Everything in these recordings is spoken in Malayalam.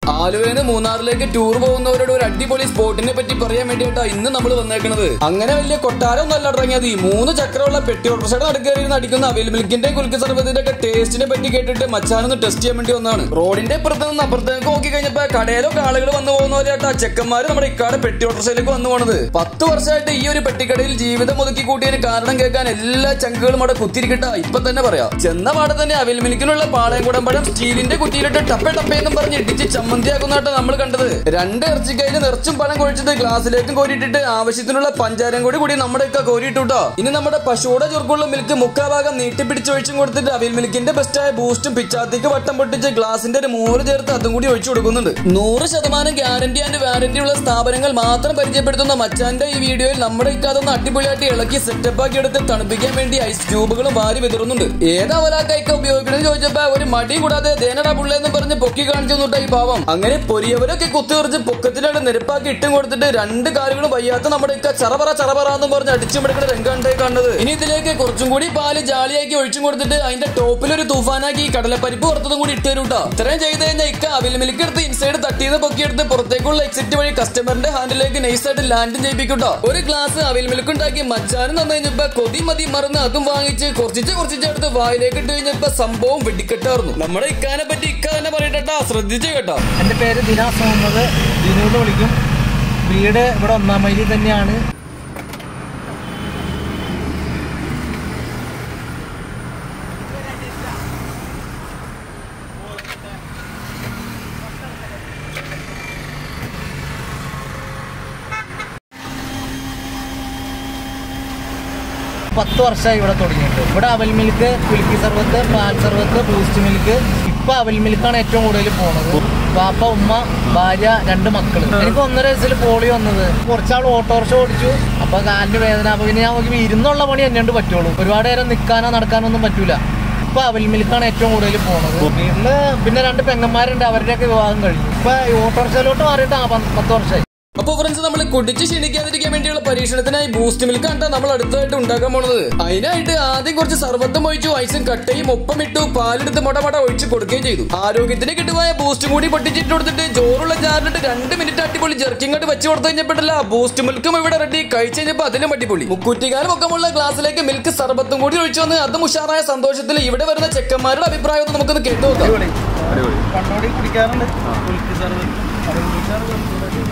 ആലുവന്ന് മൂന്നാറിലേക്ക് ടൂർ പോകുന്നവരോട് ഒരു അടിപൊളി സ്പോട്ടിനെ പറ്റി പറയാൻ വേണ്ടിയിട്ടാ ഇന്ന് നമ്മൾ വന്നേക്കണത് അങ്ങനെ വലിയ കൊട്ടാരം ഒന്നല്ല ഇറങ്ങിയത് ഈ മൂന്ന് ചക്രമുള്ള പെട്ടി ഓട്ടോറിക്ഷയുടെ നടുക്കേറിയിരുന്ന് അടിക്കുന്ന അവിൽ മിൽക്കിന്റെ കുൽക്ക് സർവത്തിന്റെ ഒക്കെ ടേസ്റ്റിനെ പറ്റി കേട്ടിട്ട് മച്ചാനൊന്ന് ടെസ്റ്റ് ചെയ്യാൻ വേണ്ടി വന്നതാണ് റോഡിന്റെ ഇപ്പുറത്ത് നിന്ന് അപ്പുറത്തേക്ക് നോക്കി കഴിഞ്ഞപ്പോ കടയിലൊക്കെ ആളുകൾ വന്നു പോകുന്നവരായിട്ടാ ചെക്കന്മാര് നമ്മുടെ ഇക്കാടെ പെട്ടി ഓട്ടോറിക്ഷയിലേക്ക് വന്നു പോണത് പത്ത് വർഷമായിട്ട് ഈ ഒരു പെട്ടിക്കടയിൽ ജീവിതം ഒതുക്കി കൂട്ടിയതിന് കാരണം കേൾക്കാൻ എല്ലാ ചങ്കുകളും അവിടെ കുത്തിരിക്കട്ട ഇപ്പൊ തന്നെ പറയാം ചെന്ന പാടെ തന്നെ അവിൽ മിൽക്കിനുള്ള പാളയം കുടമ്പഴം സ്റ്റീലിന്റെ കുറ്റിയിലിട്ട് ടപ്പേ ടപ്പേ എന്നും പറഞ്ഞ് ഇടിച്ച് ചമ്മന്തിയാക്കുന്നതായിട്ട് നമ്മൾ കണ്ടത് രണ്ട് ഇറച്ചിക്കയിൽ നിറച്ചും പഴം കൊഴിച്ചത് ഗ്ലാസ്സിലേക്കും കോരിയിട്ടിട്ട് ആവശ്യത്തിനുള്ള പഞ്ചാരം കൂടി കൂടി നമ്മുടെ ഒക്കെ കോരിയിട്ടുട്ടോ ഇനി നമ്മുടെ പശുവിടെ ചുരുക്കുള്ള മിൽക്ക് മുക്കാ ഭാഗം നീട്ടിപ്പിടിച്ച് ഒഴിച്ചും കൊടുത്തിട്ട് അവിൽ മിൽക്കിന്റെ ബെസ്റ്റായ ബൂസ്റ്റും പിച്ചാത്തിക്ക് വട്ടം പൊട്ടിച്ച് ഗ്ലാസിന്റെ ഒരു മൂറ് ചേർത്ത് അതും കൂടി ഒഴിച്ചു കൊടുക്കുന്നുണ്ട് നൂറ് ശതമാനം ഗ്യാരണ്ടി ആൻഡ് വാരണ്ടി ഉള്ള സ്ഥാപനങ്ങൾ മാത്രം പരിചയപ്പെടുത്തുന്ന മച്ചാന്റെ ഈ വീഡിയോയിൽ നമ്മുടെ ഇക്കാതൊന്ന് അടിപൊളിയായിട്ട് ഇളക്കി സെറ്റപ്പ് ആക്കി എടുത്ത് തണുപ്പിക്കാൻ വേണ്ടി ഐസ് ക്യൂബുകളും വാരി വിതറുന്നുണ്ട് ഏതാ ഒരാൾക്കായിക്ക ഉപയോഗിക്കണമെന്ന് ചോദിച്ചപ്പോ ഒരു മടി കൂടാതെ ദേനടാ പുള്ളേന്ന് പറഞ്ഞ് പൊക്കി കാണിച്ചു തന്നിട്ടാ ഈ പാവം അങ്ങനെ പൊരിയവരൊക്കെ കുത്തിറിച്ച് പൊക്കത്തിലാണ് നെരുപ്പാക്കി ഇട്ടും കൊടുത്തിട്ട് രണ്ട് കാലുകളും വയ്യാത്ത നമ്മുടെ ഇക്ക ചറപറ ചറപറ എന്ന് പറഞ്ഞ് അടിച്ചുമിടക്കുന്ന രംഗാണ്ടേ കാണുന്നത് ഇനി ഇതിലേക്ക് കുറച്ചും കൂടി പാല് ജാളിയാക്കി ഒഴിച്ചും കൊടുത്തിട്ട് അതിന്റെ ടോപ്പിൽ ഒരു തൂഫാനാക്കി ഈ കടലപ്പരിപ്പ് പുറത്തതും കൂടി ഇട്ട് തരൂട്ടാ ഇത്രയും ചെയ്ത് കഴിഞ്ഞാൽ ഇക്ക അവിൽ മിൽക്ക് എടുത്ത് ഇൻസൈഡ് തട്ടിയത് പൊക്കിയെടുത്ത് പുറത്തേക്കുള്ള എക്സിറ്റ് വഴി കസ്റ്റമറിന്റെ ഹാൻഡിലേക്ക് നൈസായിട്ട് ലാൻഡും ചെയ്യിപ്പിക്കൂട്ടോ ഒരു ഗ്ലാസ് അവിൽ മിൽക്ക് ഉണ്ടാക്കി മച്ചാനും തന്നു കഴിഞ്ഞപ്പോ കൊതി മതി മറന്ന് അതും വാങ്ങിച്ച് കുറച്ചിച്ച് കുറച്ചിച്ചെടുത്ത് വായിലേക്ക് ഇട്ട് കഴിഞ്ഞപ്പോ സംഭവം വെടിക്കെട്ടായിരുന്നു നമ്മുടെ ഇക്കാനെ പറ്റി ഇക്ക തന്നെ പറയട്ടെട്ടാ ശ്രദ്ധിച്ചു കേട്ടോ എൻ്റെ പേര് ദിനാസ് മുഹമ്മദ് ദിനു എന്ന് വിളിക്കും വീട് ഇവിടെ ഒന്നാം മൈലി തന്നെയാണ് പത്ത് വർഷമായി ഇവിടെ തുടങ്ങിയിട്ട് ഇവിടെ അവൽ മിൽക്ക് കുലുക്കി സർവത്ത് പാൽ സർവത്ത് ബൂസ്റ്റ് മിൽക്ക് ഇപ്പൊ അവൽ മിൽക്കാണ് ഏറ്റവും കൂടുതൽ പോണത് പാപ്പ ഉമ്മ ഭാര്യ രണ്ട് മക്കള് എനിക്ക് ഒന്നര വയസ്സിൽ പോളി വന്നത് കുറച്ചാൾ ഓട്ടോറിക്ഷ ഓടിച്ചു അപ്പൊ കാലിന് വേദന അപ്പൊ പിന്നെ ഞാൻ നോക്കി ഇരുന്നുള്ള പണി എന്നെ പറ്റുള്ളൂ ഒരുപാട് നേരം നിൽക്കാനോ നടക്കാനോ ഒന്നും പറ്റൂല ഇപ്പൊ അവൽ മിൽക്കാണ് ഏറ്റവും കൂടുതൽ പോണത് വീട്ടില് പിന്നെ രണ്ട് പെങ്ങന്മാരുണ്ട് അവരുടെയൊക്കെ വിവാഹം കഴിഞ്ഞു ഇപ്പൊ ഈ ഓട്ടോറിക്ഷയിലോട്ട് മാറിയിട്ട് ആ പത്ത് പത്ത് വർഷമായി അപ്പൊ ഫ്രണ്ട്സ് നമ്മൾ കുടിച്ച് ക്ഷീണിക്കാതിരിക്കാൻ വേണ്ടിയുള്ള പരീക്ഷണത്തിനായി ബൂസ്റ്റ് മിൽക്ക് ആണ് നമ്മൾ അടുത്തായിട്ട് ഉണ്ടാക്കാൻ പോണത് അതിനായിട്ട് ആദ്യം കുറച്ച് സർവത്തും ഒഴിച്ചു ഐസും കട്ടയും ഒപ്പം ഇട്ടു പാലെടുത്ത് മുട മുട ഒഴിച്ച് കൊടുക്കുകയും ചെയ്തു ആരോഗ്യത്തിന് കിട്ടുവായ ബൂസ്റ്റും കൂടി പൊട്ടിച്ചിട്ട് കൊടുത്തിട്ട് ചോറുള്ള ചാറിലിട്ട് രണ്ട് മിനിറ്റ് അടിപൊളി ജെർക്കിങ്ങോട്ട് വെച്ച് കൊടുത്തു കഴിഞ്ഞപ്പോഴല്ല ബൂസ്റ്റ് മിൽക്കും ഇവിടെ റെഡി കഴിച്ചു കഴിഞ്ഞപ്പോ അതിലും അടിപൊളി മുക്കൂറ്റിക്കാലം ഒക്കമുള്ള ഗ്ലാസ്സിലേക്ക് മിൽക്ക് സർബത്തും കൂടി ഒഴിച്ചു വന്ന് അതും ഉഷാറായ സന്തോഷത്തിൽ ഇവിടെ വരുന്ന ചെക്കന്മാരുടെ അഭിപ്രായം ഒന്ന് നമുക്കൊന്ന് കേട്ടു നോക്കാം കണ്ണോടി കുടിക്കാറുണ്ട് കുലുക്കി സർവത്ത്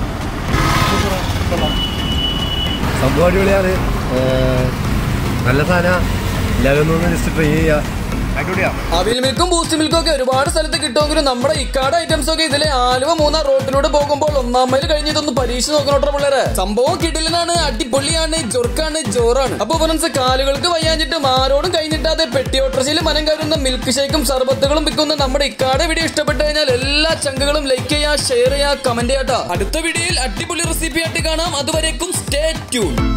സംഭവം അടിപൊളിയാണ് ഏഹ് നല്ല സാധനം എല്ലാവരും ഒന്ന് ജസ്റ്റ് ട്രൈ ചെയ്യുക അവിൽ മിൽക്കും ബൂസ്റ്റ് മിൽക്കും ഒക്കെ ഒരുപാട് സ്ഥലത്ത് കിട്ടുമെങ്കിലും നമ്മുടെ ഇക്കാട് ഐറ്റംസ് ഒക്കെ ഇതിലെ ആലുവ മൂന്നാർ റോഡിലൂടെ പോകുമ്പോൾ ഒന്നാം മൈൽ കഴിഞ്ഞ് ഇതൊന്ന് പരീക്ഷ നോക്കണോട്ടോ പിള്ളേരെ സംഭവം കിടിലനാണ് അടിപൊളിയാണ് ജൊർക്കാണ് ജോറാണ് അപ്പൊ ഫ്രണ്ട്സ് കാലുകൾക്ക് വയ്യാഞ്ഞിട്ടും ആരോടും കഴിഞ്ഞിട്ടാതെ പെട്ടി ഓട്ടർച്ചയിൽ മനം കയറുന്ന മിൽക്ക് ഷേക്കും സർബത്തുകളും വിൽക്കുന്ന നമ്മുടെ ഇക്കാട് വീഡിയോ ഇഷ്ടപ്പെട്ടു കഴിഞ്ഞാൽ എല്ലാ ചങ്കുകളും ലൈക്ക് ചെയ്യാ ഷെയർ ചെയ്യാ കമന്റ് ചെയ്യാട്ടോ അടുത്ത വീഡിയോയിൽ അടിപൊളി റെസിപ്പി ആയിട്ട് കാണാം അതുവരേക്കും സ്റ്റേ ട്യൂൺ